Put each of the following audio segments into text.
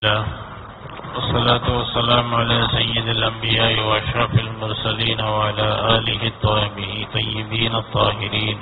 الله والصلاة والسلام على سيد الأنبياء وأشرف المرسلين وعلى آله الطيبين الطاهرين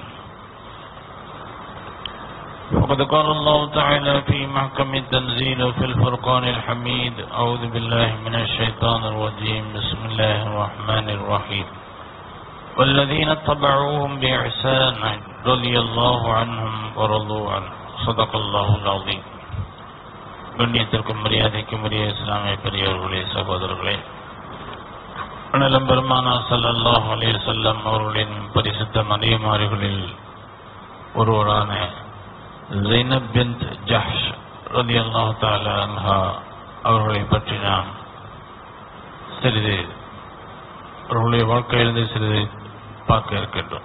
وقد قال الله تعالى في محكم التنزيل وفي الفرقان الحميد أعوذ بالله من الشيطان الرجيم بسم الله الرحمن الرحيم والذين اتبعوهم بإحسان رضي الله عنهم ورضوا عنه صدق الله العظيم கண்ணியத்திற்கும் மரியாதைக்கும் உரிய இஸ்லாமிய பெரியவர்களே சகோதரர்களே அண்ணலம் பெருமானா சல்லல்லாஹ் அலைஹி வஸல்லம் அவர்களின் பரிசுத்த மனைவிமார்களில் ஒருவரான ஜைனப் பின்த் ஜஹ்ஷ் ரலியல்லாஹு தஆலா அன்ஹா அவர்களை பற்றி நாம் சிறிது அவர்களுடைய வாழ்க்கையிலிருந்து சிறிது பார்க்க இருக்கின்றோம்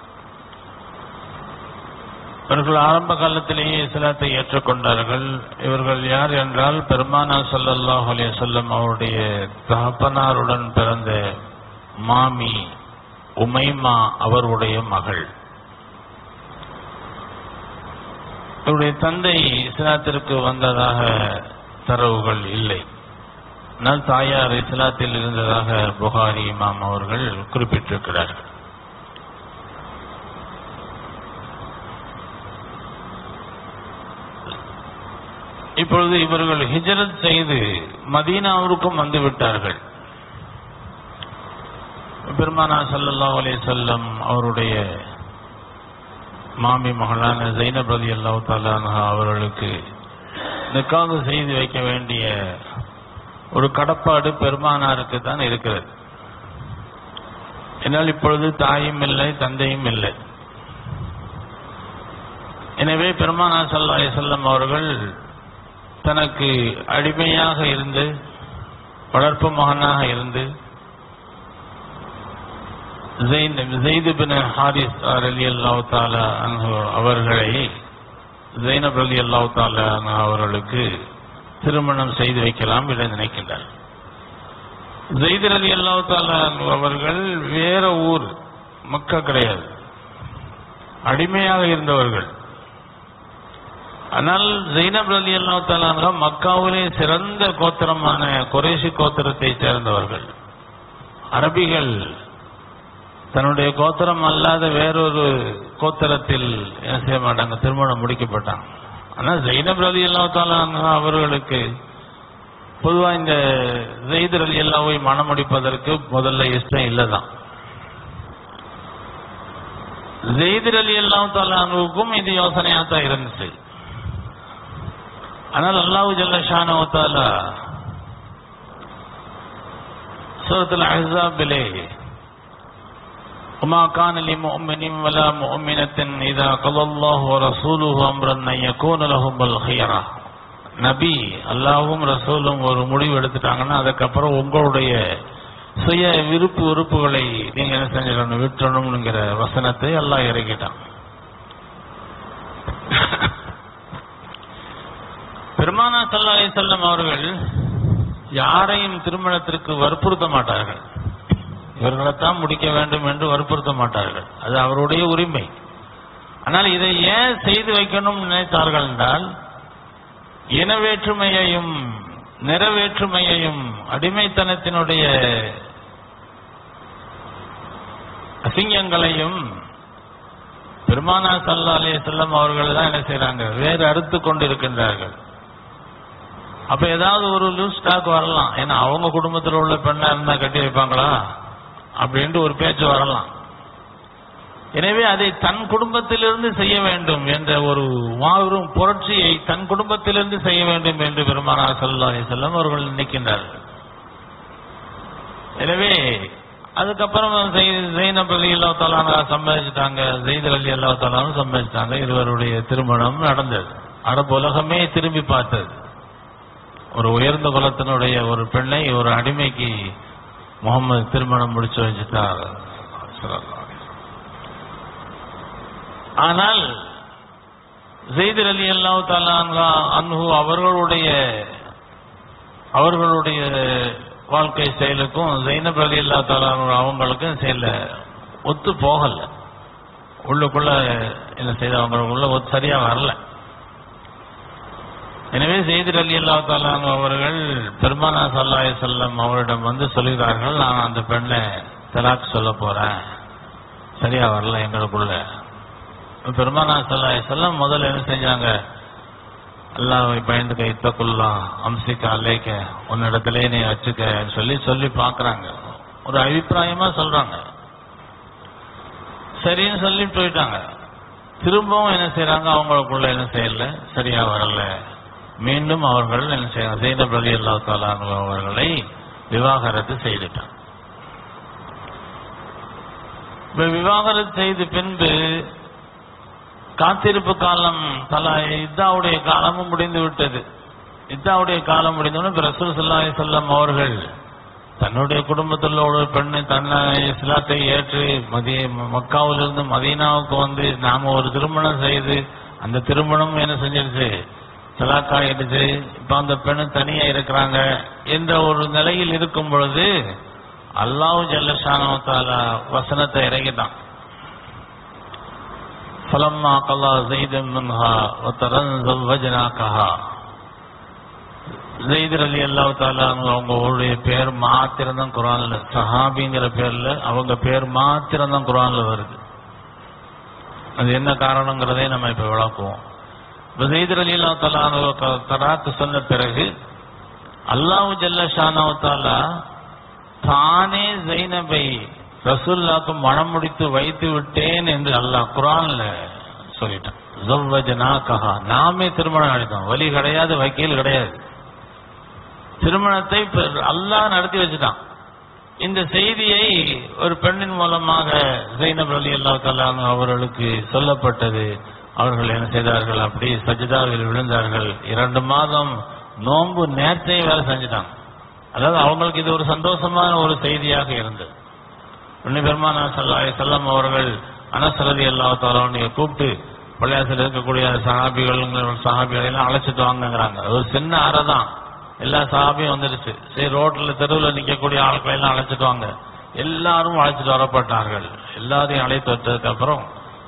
இவர்கள் ஆரம்ப காலத்திலேயே இஸ்லாத்தை ஏற்றுக்கொண்டார்கள் இவர்கள் யார் என்றால் பெருமானா ஸல்லல்லாஹு அலைஹி வஸல்லம் அவருடைய தகப்பனாருடன் பிறந்த மாமி உமைமா அவருடைய மகள் இவருடைய தந்தை இஸ்லாத்திற்கு வந்ததாக தரவுகள் இல்லை ஆனால் தாயார் இஸ்லாத்தில் இருந்ததாக புகாரி இமாம் அவர்கள் குறிப்பிட்டிருக்கிறார்கள் இப்பொழுது இவர்கள் ஹிஜரத் செய்து மதீனாவிற்கும் வந்து விட்டார்கள் பெருமானா சல்லல்லாஹு அலைஹி வஸல்லம் அவருடைய மாமி மகளான ஜைனப் ரலி அல்லாஹு தாலான்ஹா அவர்களுக்கு நிக்காது செய்து வைக்க வேண்டிய ஒரு கடப்பாடு பெருமானாருக்கு தான் இருக்கிறது என்னால் இப்பொழுது தாயும் இல்லை தந்தையும் இல்லை எனவே பெருமானா சல்லா செல்லம் அவர்கள் தனக்கு அடிமையாக இருந்து வளர்ப்பு மகனாக இருந்து ஜெயிது பின் ஹாரிஸ் அலி அல்லாஹு தாலா அவர்களை ஜெயினப் அலி அல்லாஹு தாலா அவர்களுக்கு திருமணம் செய்து வைக்கலாம் என நினைக்கின்றார் ஜெயிதர் அலி அல்லாஹு தாலா அவர்கள் வேற ஊர் மக்கா கிடையாது அடிமையாக இருந்தவர்கள் ஆனால் ஜெயினப் அலி அல்லாஹு தாலா மக்காவிலே சிறந்த கோத்திரமான குறைசி கோத்திரத்தை சேர்ந்தவர்கள் அரபிகள் தன்னுடைய கோத்திரம் அல்லாத வேறொரு கோத்திரத்தில் என்ன செய்ய மாட்டாங்க திருமணம் முடிக்கப்பட்டாங்க ஆனால் ஜெயினப் அலி அல்லா அவர்களுக்கு பொதுவாக இந்த ஜெயிதர் அலி அல்லாவை மனம் முடிப்பதற்கு முதல்ல இஷ்டம் இல்லைதான் ஜெயிதர் அலி அல்லா தாலானுக்கும் இது யோசனையாக தான் இருந்துச்சு ஆனால் அல்லாஹு ஜல்ல ஷானவத்தாலா சூரத்தில் அஹாபிலே وما كان لمؤمن ولا مؤمنة إذا قضى الله ورسوله أمرا أن يكون لهم الخيرة நபி அல்லாவும் ரசூலும் ஒரு முடிவு எடுத்துட்டாங்கன்னா அதுக்கப்புறம் உங்களுடைய சுய விருப்பு உறுப்புகளை நீங்க என்ன செஞ்சிடணும் விட்டுறணும்ங்கிற வசனத்தை எல்லாம் இறக்கிட்டான் பெருமானா சல்லா செல்லம் அவர்கள் யாரையும் திருமணத்திற்கு வற்புறுத்த மாட்டார்கள் இவர்களைத்தான் முடிக்க வேண்டும் என்று வற்புறுத்த மாட்டார்கள் அது அவருடைய உரிமை ஆனால் இதை ஏன் செய்து வைக்கணும் நினைத்தார்கள் என்றால் இனவேற்றுமையையும் நிறவேற்றுமையையும் அடிமைத்தனத்தினுடைய அசிங்கங்களையும் பெருமானா சல்லா அலே செல்லம் அவர்கள் தான் என்ன செய்யறாங்க வேறு அறுத்து கொண்டு இருக்கின்றார்கள் அப்ப ஏதாவது ஒரு லூஸ் ஸ்டாக் வரலாம் ஏன்னா அவங்க குடும்பத்தில் உள்ள பெண்ணா இருந்தா கட்டி வைப்பாங்களா அப்படின்ட்டு ஒரு பேச்சு வரலாம் எனவே அதை தன் குடும்பத்திலிருந்து செய்ய வேண்டும் என்ற ஒரு மாபெரும் புரட்சியை தன் குடும்பத்திலிருந்து செய்ய வேண்டும் என்று பெருமானார் சல்லா செல்லம் அவர்கள் நினைக்கின்றார்கள் எனவே அதுக்கப்புறம் ஜெயினப் அலி அல்லா தாலானா சம்பாதிச்சிட்டாங்க ஜெயித் அலி அல்லா தாலானும் சம்பாதிச்சிட்டாங்க இருவருடைய திருமணம் நடந்தது அரபு உலகமே திரும்பி பார்த்தது ஒரு உயர்ந்த குலத்தினுடைய ஒரு பெண்ணை ஒரு அடிமைக்கு முகமது திருமணம் முடிச்சு வச்சுட்டார் ஆனால் ஜெய்தர் அலி அல்லாஹு தாலா அன்ஹு அவர்களுடைய அவர்களுடைய வாழ்க்கை செயலுக்கும் ஜெயினப் அலி அல்லா தாலா அவங்களுக்கும் செயல ஒத்து போகல உள்ளுக்குள்ள என்ன செய்த அவங்களுக்குள்ள ஒத்து சரியா வரல எனவே செய்தி அலி அல்லா அவர்கள் பெருமானா சல்லாஹ் செல்லம் அவரிடம் வந்து சொல்கிறார்கள் நான் அந்த பெண்ணை தலாக் சொல்ல போறேன் சரியா வரல எங்களுக்குள்ள பெருமானா சல்லாஹ் செல்லம் முதல்ல என்ன செஞ்சாங்க அல்லாவை பயந்துக்க இத்தக்குல்லாம் அம்சிக்க அலேக்க உன்னிடத்திலே நீ வச்சுக்க சொல்லி சொல்லி பார்க்கறாங்க ஒரு அபிப்பிராயமா சொல்றாங்க சரின்னு சொல்லி போயிட்டாங்க திரும்பவும் என்ன செய்றாங்க அவங்களுக்குள்ள என்ன செய்யல சரியா வரல மீண்டும் அவர்கள் என்ன செய்யறாங்க ஜெயினப் அலி அல்லா அவர்களை விவாகரத்து செய்துட்டாங்க இப்ப விவாகரத்து செய்த பின்பு காத்திருப்பு காலம் தல இத்தாவுடைய காலமும் முடிந்து விட்டது இத்தாவுடைய காலம் முடிந்தவுடனே இப்ப ரசூல் சல்லாஹி செல்லம் அவர்கள் தன்னுடைய குடும்பத்தில் ஒரு பெண்ணை தன்னை இஸ்லாத்தை ஏற்று மதிய மக்காவிலிருந்து மதீனாவுக்கு வந்து நாம ஒரு திருமணம் செய்து அந்த திருமணம் என்ன செஞ்சிருச்சு தலாக்காயிடுச்சு இப்ப அந்த பெண்ணு தனியா இருக்கிறாங்க என்ற ஒரு நிலையில் இருக்கும் பொழுது அல்லாஹ் ஜல்லஷானவத்தால வசனத்தை இறங்கிட்டான் فلما قضى زيد منها وترا زوجناكها ஜெயித் அலி அல்லாஹ் தாலா அவங்களுடைய பேர் மாத்திரம் தான் குரான்ல சஹாபிங்கிற பேர்ல அவங்க பேர் மாத்திரம் தான் குரான்ல வருது அது என்ன காரணங்கிறதை நம்ம இப்ப விளக்குவோம் இப்ப ஜெயித் அலி அல்லா தாலா தராக்கு சொன்ன பிறகு அல்லாஹு ஜல்ல ஷானாவத்தாலா தானே ஜெயினபை ரசூல்லாக்கு மனம் முடித்து வைத்து விட்டேன் என்று அல்லாஹ் குரான்ல சொல்லிட்டான் ஜவ்வஜனா கஹா நாமே திருமணம் அடித்தோம் வழி கிடையாது வக்கீல் கிடையாது திருமணத்தை இப்ப அல்லாஹ் நடத்தி வச்சுட்டான் இந்த செய்தியை ஒரு பெண்ணின் மூலமாக ஜெயினப் அலி அல்லா அவர்களுக்கு சொல்லப்பட்டது அவர்கள் என்ன செய்தார்கள் அப்படி சஜிதாவில் விழுந்தார்கள் இரண்டு மாதம் நோன்பு நேர்த்தையும் வேலை செஞ்சுட்டாங்க அதாவது அவங்களுக்கு இது ஒரு சந்தோஷமான ஒரு செய்தியாக இருந்தது உன்னை பெருமானா சல்லாஹ் செல்லம் அவர்கள் அனசரதி அல்லா தாலாவுடைய கூப்பிட்டு பள்ளியாசில் இருக்கக்கூடிய சஹாபிகள் சஹாபிகளை எல்லாம் அழைச்சிட்டு வாங்கங்கிறாங்க அது ஒரு சின்ன அறை தான் எல்லா சஹாபியும் வந்துடுச்சு சரி ரோட்ல தெருவில் நிற்கக்கூடிய ஆட்களை எல்லாம் அழைச்சிட்டு வாங்க எல்லாரும் அழைச்சிட்டு வரப்பட்டார்கள் எல்லாரையும் அழைத்து வச்சதுக்கு அப்புறம்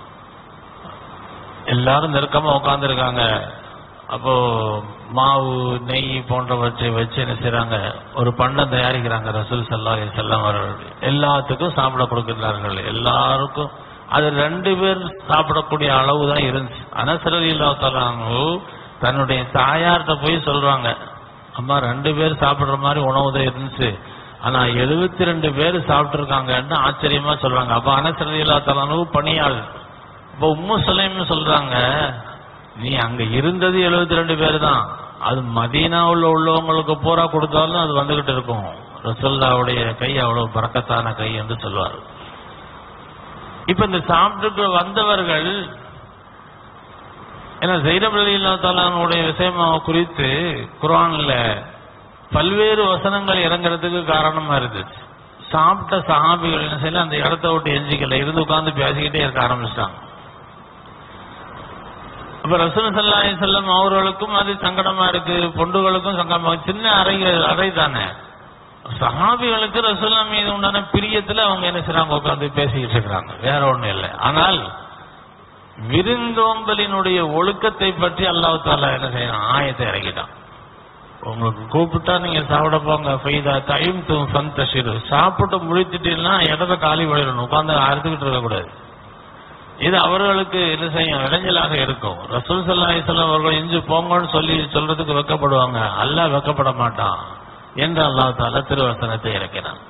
எல்லாரும் நெருக்கமா உட்காந்துருக்காங்க அப்போ மாவு நெய் போன்றவற்றை வச்சு என்ன செய்றாங்க ஒரு பண்டம் தயாரிக்கிறாங்க ரசூல் சல்லா செல்லம் அவர்கள் எல்லாத்துக்கும் சாப்பிட கொடுக்கிறார்கள் எல்லாருக்கும் அது ரெண்டு பேர் சாப்பிடக்கூடிய அளவு தான் இருந்துச்சு அனசரதி இல்லாத்தாலு தன்னுடைய தாயார்கிட்ட போய் சொல்றாங்க அம்மா ரெண்டு பேர் சாப்பிடுற மாதிரி உணவு தான் இருந்துச்சு ஆனா எழுபத்தி ரெண்டு பேர் சாப்பிட்டு இருக்காங்கன்னு ஆச்சரியமா சொல்றாங்க அப்ப அனசரதி இல்லாத்தாலு பணியாள் இப்ப உம்மு சுலைம்னு சொல்றாங்க நீ அங்க இருந்தது எழுபத்தி ரெண்டு பேர் தான் அது மதீனாவுல உள்ளவங்களுக்கு பூரா கொடுத்தாலும் அது வந்துகிட்டு இருக்கும் ரசோல்லாவுடைய கை அவ்வளவு பறக்கத்தான கை என்று சொல்வார் இப்ப இந்த சாப்பிட்டு வந்தவர்கள் ஏன்னா ஜெயிரப் அலி தாலானுடைய விஷயமா குறித்து குரான்ல பல்வேறு வசனங்கள் இறங்குறதுக்கு காரணமா இருந்துச்சு சாப்பிட்ட சஹாபிகள் என்ன செய்யல அந்த இடத்த விட்டு எஞ்சிக்கல இருந்து உட்கார்ந்து பேசிக்கிட்டே இருக்க ஆரம்பிச்சிட்டாங்க அப்ப ரசூல் சல்லாஹி செல்லம் அவர்களுக்கும் அது சங்கடமா இருக்கு பொண்டுகளுக்கும் சங்கடமா இருக்கு. சின்ன அறை அறை தானே சஹாபிகளுக்கு ரசூல்லா மீது உண்டான பிரியத்துல அவங்க என்ன செய்றாங்க உட்கார்ந்து பேசிக்கிட்டு இருக்கிறாங்க வேற ஒண்ணும் இல்லை ஆனால் விருந்தோம்பலினுடைய ஒழுக்கத்தை பற்றி அல்லாஹ் தாலா என்ன செய்யணும் ஆயத்தை இறக்கிட்டான் உங்களுக்கு கூப்பிட்டா நீங்க சாப்பிட போங்க ஃபைதா டைம் தூ சந்தஷிரு சாப்பிட்டு முடிச்சிட்டீங்கன்னா இடத்த காலி பண்ணிடணும் உட்கார்ந்து அறுத்துக்கிட்டு இருக்கக்கூடாது இது அவர்களுக்கு என்ன செய்யும் இடைஞ்சலாக இருக்கும் ரசூல் சல்லாஹி சொல்லம் அவர்கள் இஞ்சு போங்கன்னு சொல்லி சொல்றதுக்கு வெக்கப்படுவாங்க அல்லாஹ் வெக்கப்பட மாட்டான் என்று அல்லாஹ் தாலா திருவசனத்தை இறக்கினான்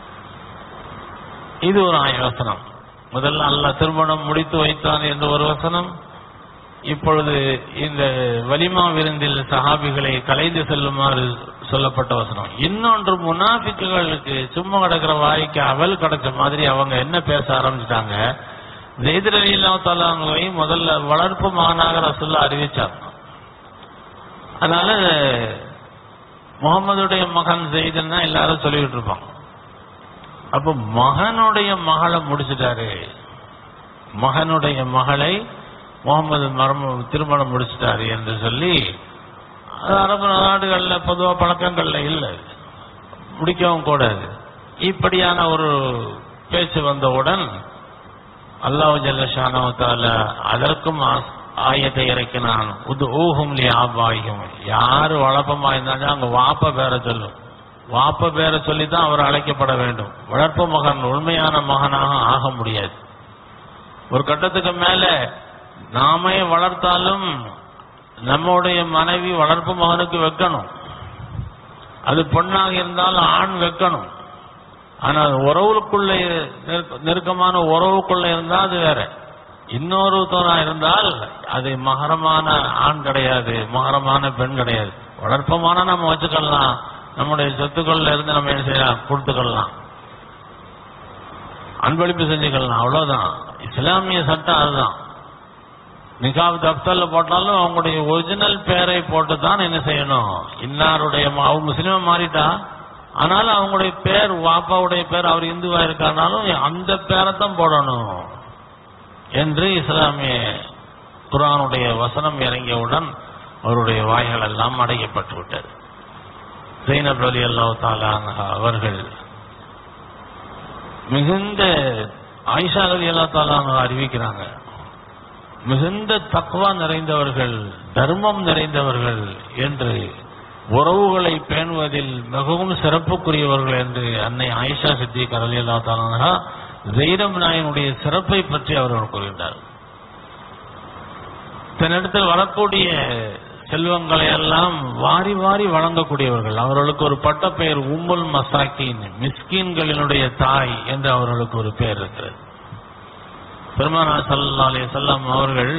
இது ஒரு ஆய வசனம் முதல்ல அல்லாஹ் திருமணம் முடித்து வைத்தான் என்று ஒரு வசனம் இப்பொழுது இந்த வலிமா விருந்தில் சஹாபிகளை கலைந்து செல்லுமாறு சொல்லப்பட்ட வசனம் இன்னொன்று முனாஃபிக்குகளுக்கு சும்மா கிடக்கிற வாய்க்கு அவல் கிடைச்ச மாதிரி அவங்க என்ன பேச ஆரம்பிச்சிட்டாங்க ஜெயித் அலி அல்லாத்தாலாவை முதல்ல வளர்ப்பு மகனாக ரசுல்லா அறிவிச்சாங்க அதனால முகமதுடைய மகன் ஜெயிதுன்னா எல்லாரும் சொல்லிக்கிட்டு இருப்பாங்க அப்ப மகனுடைய மகளை முடிச்சிட்டாரு மகனுடைய மகளை முகமது மர்ம திருமணம் முடிச்சிட்டாரு என்று சொல்லி அது அரபு நாடுகள்ல பொதுவா பழக்கங்கள்ல இல்லை முடிக்கவும் கூடாது இப்படியான ஒரு பேச்சு வந்தவுடன் அல்லாஹ் ஜல்லஷானவத்தால அதற்கும் ஆஸ்- ஆயத்தை இறக்கினான் உது ஊகும் லி ஆபாயும் யாரு வளப்பமா இருந்தாலும் அங்க வாப்ப பேரை சொல்லும் வாப்ப பேரை சொல்லித்தான் அவர் அழைக்கப்பட வேண்டும் வளர்ப்பு மகன் உண்மையான மகனாக ஆக முடியாது ஒரு கட்டத்துக்கு மேல நாமே வளர்த்தாலும் நம்முடைய மனைவி வளர்ப்பு மகனுக்கு வைக்கணும் அது பொண்ணாக இருந்தால் ஆண் வைக்கணும் ஆனால் உறவுக்குள்ள நெருக்க- நெருக்கமான உறவுக்குள்ள இருந்தால் அது வேற இன்னொருத்தரா இருந்தால் அது மகரமான ஆண் கிடையாது மகரமான பெண் கிடையாது வளர்ப்பமான நம்ம வச்சுக்கலாம் நம்முடைய சொத்துக்கள்ல இருந்து நம்ம என்ன செய்யலாம் கொடுத்துக்கலாம் அன்பளிப்பு செஞ்சுக்கலாம் அவ்வளவுதான் இஸ்லாமிய சட்டம் அதுதான் நிகாப் தப்தல்ல போட்டாலும் அவங்களுடைய ஒரிஜினல் பேரை போட்டு தான் என்ன செய்யணும் இன்னாருடைய ம- அவங்க முஸ்லீமா மாறிட்டா ஆனாலும் அவங்களுடைய பேர் வாப்பாவுடைய பேர் அவர் இந்துவா இருக்கானாலும் அந்த பேரை தான் போடணும் என்று இஸ்லாமிய குர்ஆனுடைய வசனம் இறங்கியவுடன் அவருடைய வாய்கள் எல்லாம் அடைக்கப்பட்டு விட்டது ஜெயினப் அலி அல்லாஹ் அவர்கள் மிகுந்த ஆயிஷா அலி அல்லா தாலாங்க அறிவிக்கிறாங்க மிகுந்த தக்குவா நிறைந்தவர்கள் தர்மம் நிறைந்தவர்கள் என்று உறவுகளை பேணுவதில் மிகவும் சிறப்புக்குரியவர்கள் என்று அன்னை ஆயிஷா சித்திக் அலி அல்லா தாலானா ஜெயிரம் நாயனுடைய சிறப்பை பற்றி அவர்கள் கூறுகின்றார் தன்னிடத்தில் வரக்கூடிய செல்வங்களை எல்லாம் வாரி வாரி வழங்கக்கூடியவர்கள் அவர்களுக்கு ஒரு பட்ட பெயர் உம்முல் மசாக்கின் மிஸ்கீன்களினுடைய தாய் என்று அவர்களுக்கு ஒரு பெயர் இருக்கிறது பெருமானா சல்லா அலி செல்லம் அவர்கள்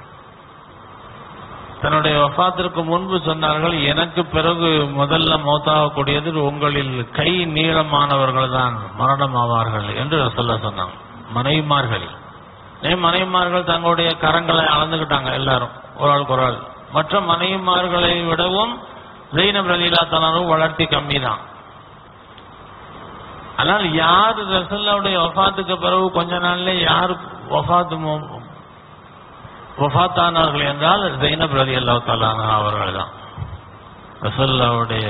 தன்னுடைய வஃபாத்திற்கு முன்பு சொன்னார்கள் எனக்கு பிறகு முதல்ல மௌத்தாகக்கூடியது உங்களில் கை நீளமானவர்கள் தான் மரணம் ஆவார்கள் என்று சொல்ல சொன்னாங்க மனைவிமார்கள் ஏன் மனைவிமார்கள் தங்களுடைய கரங்களை அளந்துக்கிட்டாங்க எல்லாரும் ஒரு ஆளுக்கு ஒரு ஆள் மற்ற மனைவிமார்களை விடவும் ஜெயினப் ரலீலா தலாரும் வளர்த்தி கம்மி தான் ஆனால் யார் ரசல்லாவுடைய வஃபாத்துக்கு பிறகு கொஞ்ச நாள்ல யார் வஃபாத்து மு- வஃபாத்தானார்கள் என்றால் ஜெயினப் ரலி அல்லா தலானா அவர்கள் தான் ரசல்லாவுடைய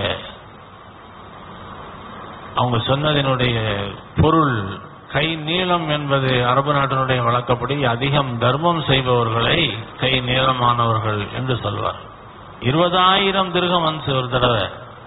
அவங்க சொன்னதினுடைய பொருள் கை நீளம் என்பது அரபு நாட்டினுடைய வழக்கப்படி அதிகம் தர்மம் செய்பவர்களை கை நீளமானவர்கள் என்று சொல்வார் இருபதாயிரம் திருகம் வந்து ஒரு தடவை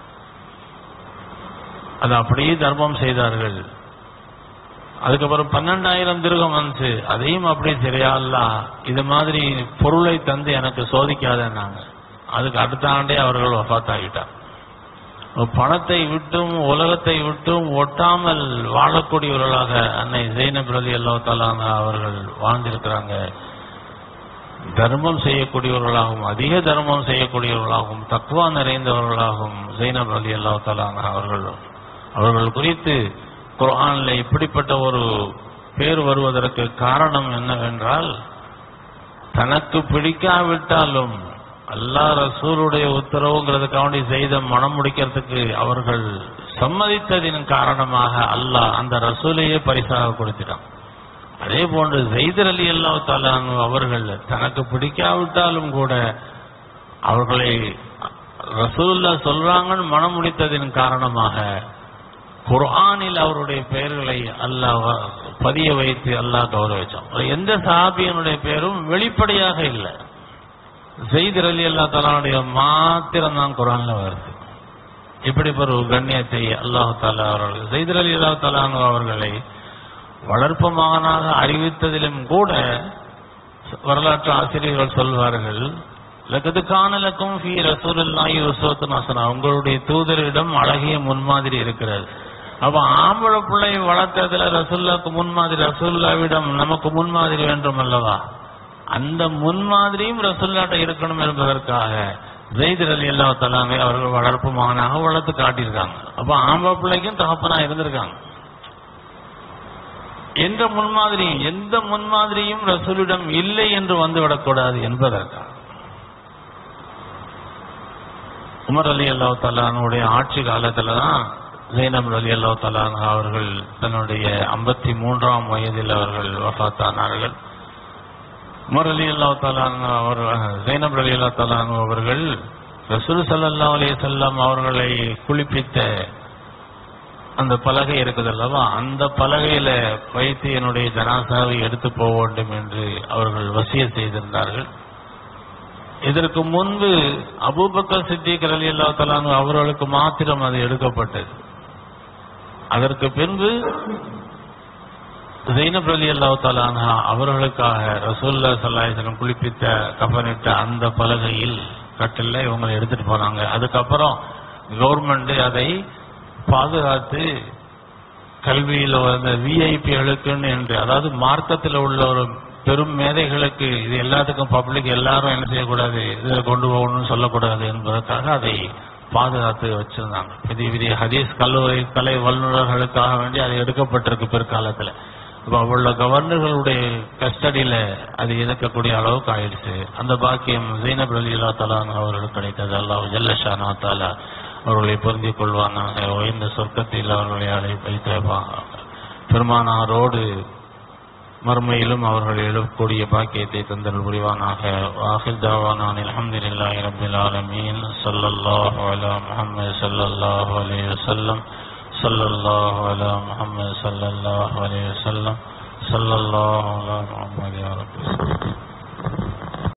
அது அப்படியே தர்மம் செய்தார்கள் அதுக்கப்புறம் பன்னெண்டாயிரம் திருகம் வந்துச்சு அதையும் அப்படியே சரியால்ல இது மாதிரி பொருளை தந்து எனக்கு சோதிக்காதேன்னாங்க அதுக்கு அடுத்த ஆண்டே அவர்கள் வஃபாத்தாகிட்டார் பணத்தை விட்டும் உலகத்தை விட்டும் ஒட்டாமல் வாழக்கூடியவர்களாக அன்னை ஜெயினப் ரலி அல்லா அவர்கள் வாழ்ந்திருக்கிறாங்க தர்மம் செய்யக்கூடியவர்களாகவும் அதிக தர்மம் செய்யக்கூடியவர்களாகவும் தக்குவா நிறைந்தவர்களாகவும் ஜெயினப் அலி அல்லா அவர்கள் அவர்கள் குறித்து குர்ஆன்ல இப்படிப்பட்ட ஒரு பேர் வருவதற்கு காரணம் என்னவென்றால் தனக்கு பிடிக்காவிட்டாலும் அல்லாஹ் ரசூலுடைய உத்தரவுங்கிறதுக்காண்டி செய்த மனம் முடிக்கிறதுக்கு அவர்கள் சம்மதித்ததின் காரணமாக அல்லாஹ் அந்த ரசூலையே பரிசாக கொடுத்திட்டான் அதே போன்று ஜெய்தர் அலி அல்லாஹ் தாலானு அவர்கள் தனக்கு பிடிக்காவிட்டாலும் கூட அவர்களை ரசூல்லா சொல்றாங்கன்னு மனம் முடித்ததின் காரணமாக குர்ஆனில் அவருடைய பெயர்களை அல்லாஹ் பதிய வைத்து அல்லாஹ் கௌரவிச்சான் எந்த சஹாபியனுடைய பெயரும் வெளிப்படையாக இல்லை செய்தர் அலி அல்லா தாலாவுடைய மாத்திரம் தான் குரான்ல வருது இப்படி ஒரு கண்ணியத்தை அல்லாஹு தாலா அவர்கள் செய்தர் அலி அல்லா தாலானு அவர்களை வளர்ப்பு மகனாக அறிவித்ததிலும் கூட வரலாற்று ஆசிரியர்கள் சொல்வார்கள் லக்கது காணலக்கும் ஃபி ரசூலுல்லாஹி உஸ்வத்துன் ஹஸனா உங்களுடைய தூதரிடம் அழகிய முன்மாதிரி இருக்கிறது அப்ப ஆம்பளை பிள்ளை வளர்க்கறதுல ரசூல்லாக்கு முன்மாதிரி ரசூல்லாவிடம் நமக்கு முன்மாதிரி வேண்டும் அல்லவா அந்த முன்மாதிரியும் ரசூல்லாட்ட இருக்கணும் என்பதற்காக ஜெயிதர் அலி அல்லா தலாமே அவர்கள் வளர்ப்பு மகனாக வளர்த்து காட்டியிருக்காங்க அப்ப ஆம்பளை பிள்ளைக்கும் தகப்பனா இருந்திருக்காங்க எந்த முன்மாதிரியும் எந்த முன்மாதிரியும் ரசூலிடம் இல்லை என்று வந்துவிடக்கூடாது என்பதற்காக உமர் அலி அல்லா தலானுடைய ஆட்சி காலத்துல தான் ஜெயினப் அலி அல்லா தலான் அவர்கள் தன்னுடைய ஐம்பத்தி மூன்றாம் வயதில் அவர்கள் வஃத்தானார்கள் உமர் அலி அல்லா தலான் அவர் ஜெயினப் அலி அல்லா தலான் அவர்கள் ரசூல் சல்லா அலி செல்லம் அவர்களை குளிப்பித்த அந்த பலகை இருக்குது அல்லவா அந்த பலகையில வைத்து என்னுடைய ஜனாசாவை எடுத்து போக வேண்டும் என்று அவர்கள் வசிய செய்திருந்தார்கள் இதற்கு முன்பு அபூபக்கர் சித்திக் அலி அல்லா அவர்களுக்கு மாத்திரம் அது எடுக்கப்பட்டது அதற்கு பின்பு ஜெயினப் அலி அல்லா அவர்களுக்காக ரசூல்லா சல்லாஹம் குளிப்பித்த கபனிட்ட அந்த பலகையில் கட்டில இவங்களை எடுத்துட்டு போனாங்க அதுக்கப்புறம் கவர்மெண்ட் அதை பாதுகாத்து கல்வியில் வந்த விஐபிகளுக்குன்னு என்று அதாவது மார்க்கத்தில் உள்ள ஒரு பெரும் மேதைகளுக்கு இது எல்லாத்துக்கும் பப்ளிக் எல்லாரும் என்ன செய்யக்கூடாது இதை கொண்டு போகணும்னு சொல்லக்கூடாது என்பதற்காக அதை பாதுகாத்து வச்சிருந்தாங்க பெரிய பெரிய ஹதீஸ் கல்லூரி கலை வல்லுநர்களுக்காக வேண்டி அது எடுக்கப்பட்டிருக்கு பிற்காலத்தில் இப்போ உள்ள கவர்னர்களுடைய கஸ்டடியில அது இருக்கக்கூடிய அளவுக்கு ஆயிடுச்சு அந்த பாக்கியம் ஜீனப் அலி அல்லா தலான் அவர்களுக்கு கிடைத்தது அல்லாஹ் ஜல்லஷானா தாலா அவர்களை பொருந்திக் கொள்வானாக உயர்ந்த சொர்க்கத்தில் அவர்களை அழை வைத்து வைப்பாங்க பெருமானாரோடு மறுமையிலும் அவர்கள் எழுக்கூடிய பாக்கியத்தை தந்தல் புரிவானாக வாஹிர் தாவானான் அல்ஹம்துலில்லாஹி ரப்பில் ஆலமீன் ஸல்லல்லாஹு அலா முஹம்மது ஸல்லல்லாஹு அலைஹி வஸல்லம் ஸல்லல்லாஹு அலா முஹம்மது ஸல்லல்லாஹு அலைஹி வஸல்லம் ஸல்லல்லாஹு அலா முஹம்மது யா ரப்பி